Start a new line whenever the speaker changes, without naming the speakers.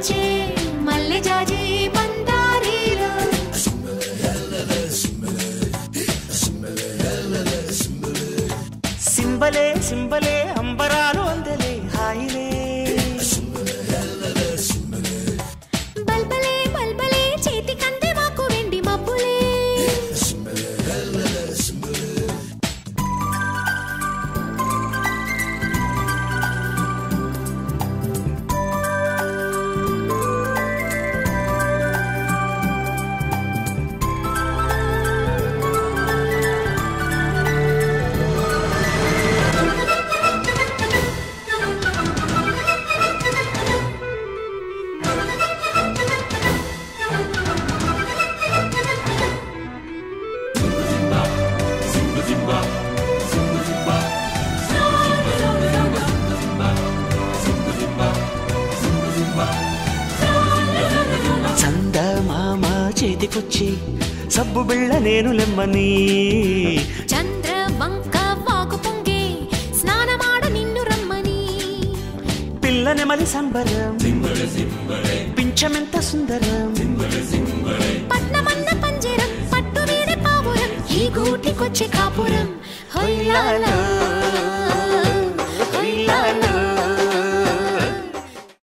వచ్చే మల్లె జాజి బందారీలో
సింబలే సింబలే అంబరాలు అందలే హాయిలే
బల్బలే బల్బలే చేతి కందే మాకు వెండి మబ్బులే
చందమామ చేతికొచ్చి సబ్బు బిళ్ళ నేను లెమ్మని
చంద్ర వంక వాగు పొంగే స్నానమాడ నిన్ను రమ్మని
పిల్లని మలి సంబరం పించమెంత సుందరం
పట్నమన్న పంజరం పట్టు వీడి పావురం ఈ గూటికొచ్చి కాపురం హొయ్యాలో